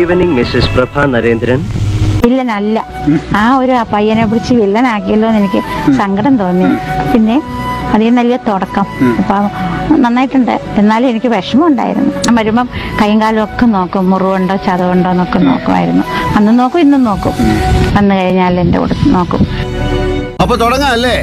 Evening Mrs Prabha Narendran വില്ലനല്ല ആ ഒരു ആ പയ്യനെ പിടിച്ച് വില്ലനാക്കിയല്ലോ എന്ന് എനിക്ക് സങ്കടം തോന്നി പിന്നെ അതേ നല്ല തുടക്കം അപ്പൊ നന്നായിട്ടുണ്ട് എന്നാലും എനിക്ക് വിഷമം ഉണ്ടായിരുന്നു ഞാൻ വരുമ്പം കൈയും കാലും ഒക്കെ നോക്കും മുറിവുണ്ടോ ചതവുണ്ടോ എന്നൊക്കെ നോക്കുമായിരുന്നു അന്ന് നോക്കും ഇന്നും നോക്കും വന്നു കഴിഞ്ഞാൽ എൻ്റെ കൂടെ നോക്കും അപ്പൊ തുടങ്ങാം അല്ലേ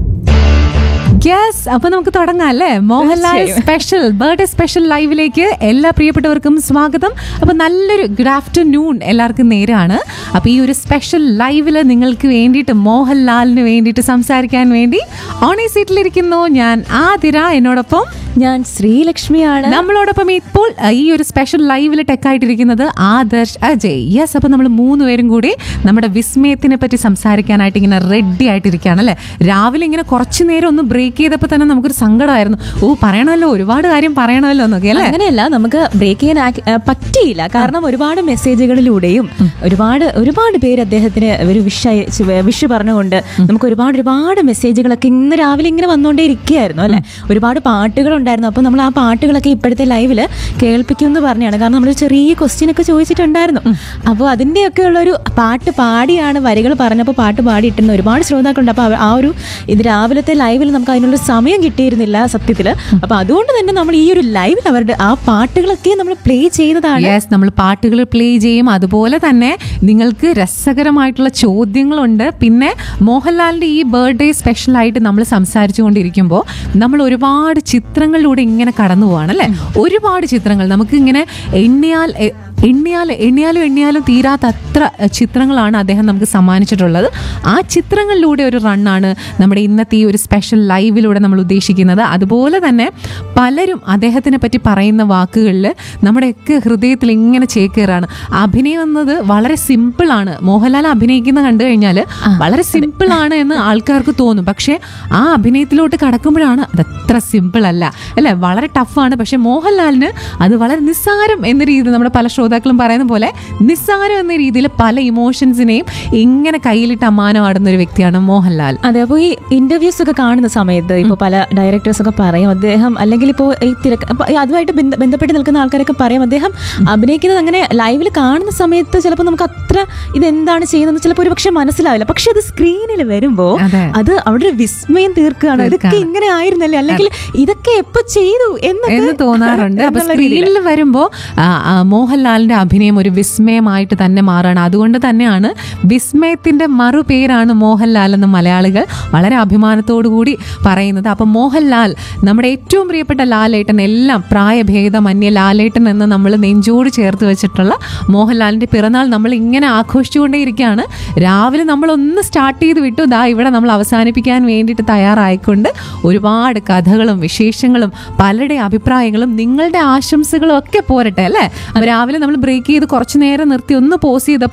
യെസ് അപ്പൊ നമുക്ക് തുടങ്ങാം അല്ലേ മോഹൻലാൽ സ്പെഷ്യൽ ബർത്ത്ഡേ സ്പെഷ്യൽ ലൈവിലേക്ക് എല്ലാ പ്രിയപ്പെട്ടവർക്കും സ്വാഗതം അപ്പൊ നല്ലൊരു ഗുഡ് ആഫ്റ്റർനൂൺ എല്ലാവർക്കും നേരാണ് അപ്പൊ ഈ ഒരു സ്പെഷ്യൽ ലൈവില് നിങ്ങൾക്ക് വേണ്ടിയിട്ട് മോഹൻലാലിന് വേണ്ടിയിട്ട് സംസാരിക്കാൻ വേണ്ടി ഓണി സീറ്റിലിരിക്കുന്നു ഞാൻ ആതിര എന്നോടൊപ്പം ഞാൻ ശ്രീലക്ഷ്മിയാണ് നമ്മളോടൊപ്പം ഇപ്പോൾ അഹ്, ഈ ഒരു സ്പെഷ്യൽ ലൈവിൽ ടെക്കായിട്ടിരിക്കുന്നത് ആദർശ് അജയ് യെസ് അപ്പൊ നമ്മൾ മൂന്നുപേരും കൂടി നമ്മുടെ വിസ്മയത്തിനെ പറ്റി സംസാരിക്കാനായിട്ട് ഇങ്ങനെ റെഡി ആയിട്ടിരിക്കുകയാണ് അല്ലെ രാവിലെ ഇങ്ങനെ കുറച്ചു നേരം ഒന്ന് ബ്രേക്ക് ചെയ്തപ്പോൾ തന്നെ നമുക്കൊരു സങ്കടമായിരുന്നു ഓ പറയണമല്ലോ ഒരുപാട് കാര്യം പറയണമല്ലോ എന്നൊക്കെ അല്ലേ അങ്ങനെയല്ല നമുക്ക് ബ്രേക്ക് ചെയ്യാൻ ആക്കി- ആ, പറ്റിയില്ല കാരണം ഒരുപാട് മെസ്സേജുകളിലൂടെയും ഒരുപാട് ഒരുപാട് പേര് അദ്ദേഹത്തിന് ഒരു വിഷ് അയച്ച് വിഷ് പറഞ്ഞുകൊണ്ട് നമുക്ക് ഒരുപാട് ഒരുപാട് മെസ്സേജുകളൊക്കെ ഇന്ന് രാവിലെ ഇങ്ങനെ വന്നുകൊണ്ടേ ഇരിക്കുകയായിരുന്നു അല്ലെ ഒരുപാട് പാട്ടുകൾ ഉണ്ടായിരുന്നു അപ്പോൾ നമ്മൾ ആ പാട്ടുകളൊക്കെ ഇപ്പോഴത്തെ ലൈവില് കേൾപ്പിക്കും എന്ന് പറഞ്ഞാണ് കാരണം നമ്മൾ ചെറിയ ക്വസ്റ്റ്യൻ ഒക്കെ ചോദിച്ചിട്ടുണ്ടായിരുന്നു അപ്പോൾ അതിൻ്റെയൊക്കെ ഉള്ളൊരു പാട്ട് പാടിയാണ് വരികൾ പറഞ്ഞപ്പോൾ പാട്ട് പാടിയിട്ടുന്ന ഒരുപാട് ശ്രോതാക്കളുണ്ട് അപ്പോൾ ആ ഒരു ഇത് രാവിലത്തെ ലൈവിൽ നമുക്ക് അതിനുള്ള സമയം കിട്ടിയിരുന്നില്ല സത്യത്തിൽ അപ്പോൾ അതുകൊണ്ട് തന്നെ നമ്മൾ ഈ ഒരു ലൈവിൽ അവരുടെ ആ പാട്ടുകളൊക്കെ നമ്മൾ പ്ലേ ചെയ്തതാണ് യെസ് നമ്മൾ പാട്ടുകൾ പ്ലേ ചെയ്യും അതുപോലെ തന്നെ നിങ്ങൾക്ക് രസകരമായിട്ടുള്ള ചോദ്യങ്ങളുണ്ട് പിന്നെ മോഹൻലാലിന്റെ ഈ ബർത്ത്ഡേ സ്പെഷ്യൽ ആയിട്ട് നമ്മൾ സംസാരിച്ചു കൊണ്ടിരിക്കുമ്പോൾ നമ്മൾ ഒരുപാട് ചിത്രങ്ങളിലൂടെ ഇങ്ങനെ കടന്നു പോവാണ് അല്ലേ ഒരുപാട് ചിത്രങ്ങൾ നമുക്ക് ഇങ്ങനെ എണ്ണിയാൽ എ- എണ്ണിയാൽ എണ്ണിയാലും എണ്ണിയാലും തീരാത്ത അത്ര എ, ചിത്രങ്ങളാണ് അദ്ദേഹം നമുക്ക് സമ്മാനിച്ചിട്ടുള്ളത് ആ ചിത്രങ്ങളിലൂടെ ഒരു റണ്ണാണ് നമ്മുടെ ഇന്നത്തെ ഈ ഒരു സ്പെഷ്യൽ ലൈവിലൂടെ നമ്മൾ ഉദ്ദേശിക്കുന്നത് അതുപോലെ തന്നെ പലരും അദ്ദേഹത്തിനെ പറ്റി പറയുന്ന വാക്കുകളിൽ നമ്മുടെയൊക്കെ ഹൃദയത്തിൽ ഇങ്ങനെ ചേക്കേറാണ് അഭിനയം എന്നത് വളരെ സിമ്പിളാണ് മോഹൻലാൽ അഭിനയിക്കുന്ന കണ്ടു കഴിഞ്ഞാൽ വളരെ സിമ്പിൾ ആണ് എന്ന് ആൾക്കാർക്ക് തോന്നും പക്ഷേ ആ അഭിനയത്തിലോട്ട് കടക്കുമ്പോഴാണ് അതത്ര സിമ്പിൾ അല്ല അല്ലെ വളരെ ടഫാണ് പക്ഷെ മോഹൻലാലിന് അത് വളരെ നിസ്സാരം എന്ന രീതിയിൽ നമ്മുടെ പല ശ്രോതാക്കളും പറയുന്ന പോലെ നിസ്സാരം എന്ന രീതിയിൽ പല ഇമോഷൻസിനെയും ഇങ്ങനെ കയ്യിലിട്ട് അമ്മാനമാടുന്ന ഒരു വ്യക്തിയാണ് മോഹൻലാൽ അതെ അപ്പോൾ ഈ ഇന്റർവ്യൂസ് ഒക്കെ കാണുന്ന സമയത്ത് ഇപ്പോൾ പല ഡയറക്ടേഴ്സ് ഒക്കെ പറയും അദ്ദേഹം അല്ലെങ്കിൽ ഇപ്പോൾ ഈ തിരക്ക് അപ്പൊ ഈ അതുമായിട്ട് ബന്ധ- ബന്ധപ്പെട്ട് നിൽക്കുന്ന ആൾക്കാരൊക്കെ പറയും അദ്ദേഹം അഭിനയിക്കുന്നത് അങ്ങനെ ലൈവിൽ കാണുന്ന സമയത്ത് ചിലപ്പോൾ നമുക്ക് അത്ര ഇതെന്താണ് ചെയ്യുന്നത് ചിലപ്പോൾ ഒരു പക്ഷേ മനസ്സിലാവില്ല പക്ഷെ അത് സ്ക്രീനിൽ വരുമ്പോൾ അതെ. അത് അവിടെ ഒരു വിസ്മയം തീർക്കുകയാണ് ഇതൊക്കെ ഇങ്ങനെ ആയിരുന്നല്ലേ അല്ലെങ്കിൽ ഇതൊക്കെ എപ്പോ ചെയ്തു എന്നൊക്കെ എന്ന് തോന്നാറുണ്ട് അപ്പൊ എന്നുള്ള രീതിയിൽ. സ്ക്രീനിൽ വരുമ്പോൾ മോഹൻലാലിന്റെ അഭിനയം ഒരു വിസ്മയമായിട്ട് തന്നെ മാറാണ് അതുകൊണ്ട് തന്നെയാണ് വിസ്മയത്തിന്റെ മറുപേരാണ് മോഹൻലാൽ എന്ന് മലയാളികൾ വളരെ അഭിമാനത്തോടു കൂടി പറയുന്നത് അപ്പൊ മോഹൻലാൽ നമ്മുടെ ഏറ്റവും പ്രിയപ്പെട്ട ലാലേട്ടൻ എല്ലാം പ്രായഭേദമന്യ ലാലേട്ടൻ എന്ന് നമ്മൾ നെഞ്ചോട് ചേർത്ത് വെച്ചിട്ടുള്ള മോഹൻലാലിന്റെ പിറന്നാൾ നമ്മൾ ഇങ്ങനെ ആഘോഷിച്ചുകൊണ്ടേയിരിക്കുകയാണ് രാവിലെ നമ്മൾ ഒന്ന് സ്റ്റാർട്ട് ചെയ്ത് വിട്ടു ദാ ഇവിടെ നമ്മൾ അവസാനിപ്പിക്കാൻ വേണ്ടിയിട്ട് തയ്യാറായിക്കൊണ്ട് ഒരുപാട് കഥകളും വിശേഷങ്ങളും പലരുടെ അഭിപ്രായങ്ങളും നിങ്ങളുടെ ആശംസകളും ഒക്കെ പോരട്ടെ അല്ലേ അപ്പൊ രാവിലെ നമ്മൾ ബ്രേക്ക് ചെയ്ത് കുറച്ച് നേരം നിർത്തി ഒന്ന് പോസ് ചെയ്തപ്പോൾ